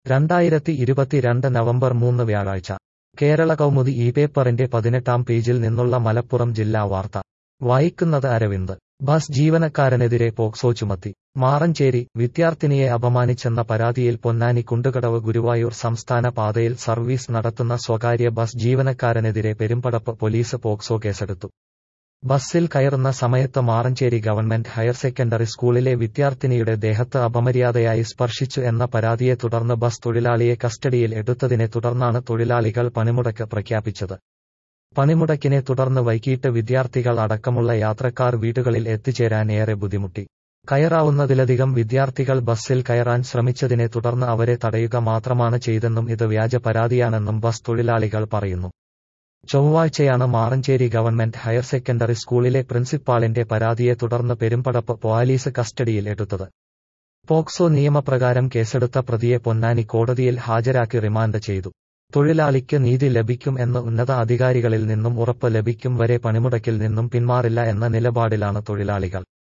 രണ്ടായിരത്തി ഇരുപത്തിരണ്ട് നവംബർ മൂന്ന് വ്യാഴാഴ്ച കേരള കൗമുദി ഈ പേപ്പറിന്റെ പതിനെട്ടാം പേജിൽ നിന്നുള്ള മലപ്പുറം ജില്ലാ വാർത്ത വായിക്കുന്നത് അരവിന്ദ് ബസ് ജീവനക്കാരനെതിരെ പോക്സോ ചുമത്തി മാറഞ്ചേരി വിദ്യാർത്ഥിനിയെ അപമാനിച്ചെന്ന പരാതിയിൽ പൊന്നാനി കുണ്ടുകടവ് ഗുരുവായൂർ സംസ്ഥാന പാതയിൽ സർവീസ് നടത്തുന്ന സ്വകാര്യ ബസ് ജീവനക്കാരനെതിരെ പെരുമ്പടപ്പ് പോലീസ് പോക്സോ കേസെടുത്തു ബസ്സിൽ കയറുന്ന സമയത്ത് മാറഞ്ചേരി ഗവൺമെന്റ് ഹയർ സെക്കൻഡറി സ്കൂളിലെ വിദ്യാർത്ഥിനിയുടെ ദേഹത്ത് അപമര്യാദയായി സ്പർശിച്ചു എന്ന പരാതിയെ തുടർന്ന് ബസ് തൊഴിലാളിയെ കസ്റ്റഡിയിൽ എടുത്തതിനെ തുടർന്നാണ് തൊഴിലാളികൾ പണിമുടക്ക് പ്രഖ്യാപിച്ചത് പണിമുടക്കിനെ തുടർന്ന് വൈകിട്ട് വിദ്യാർത്ഥികൾ അടക്കമുള്ള യാത്രക്കാർ വീടുകളിൽ എത്തിച്ചേരാൻ ഏറെ ബുദ്ധിമുട്ടി കയറാവുന്നതിലധികം വിദ്യാർത്ഥികൾ ബസ്സിൽ കയറാൻ ശ്രമിച്ചതിനെ തുടർന്ന് അവരെ തടയുക മാത്രമാണ് ചെയ്തെന്നും ഇത് വ്യാജ പരാതിയാണെന്നും ബസ് തൊഴിലാളികൾ പറയുന്നു ചൊവ്വാഴ്ചയാണ് മാറഞ്ചേരി ഗവൺമെന്റ് ഹയർ സെക്കൻഡറി സ്കൂളിലെ പ്രിൻസിപ്പാളിന്റെ പരാതിയെ തുടർന്ന് പെരുമ്പടപ്പ് പോലീസ് കസ്റ്റഡിയിൽ എടുത്തത് പോക്സോ നിയമപ്രകാരം കേസെടുത്ത പ്രതിയെ പൊന്നാനി കോടതിയിൽ ഹാജരാക്കി റിമാൻഡ് ചെയ്തു തൊഴിലാളിക്ക് നീതി ലഭിക്കും എന്ന് ഉന്നത അധികാരികളിൽ നിന്നും ഉറപ്പ് ലഭിക്കും വരെ പണിമുടക്കിൽ നിന്നും പിന്മാറില്ല എന്ന നിലപാടിലാണ് തൊഴിലാളികൾ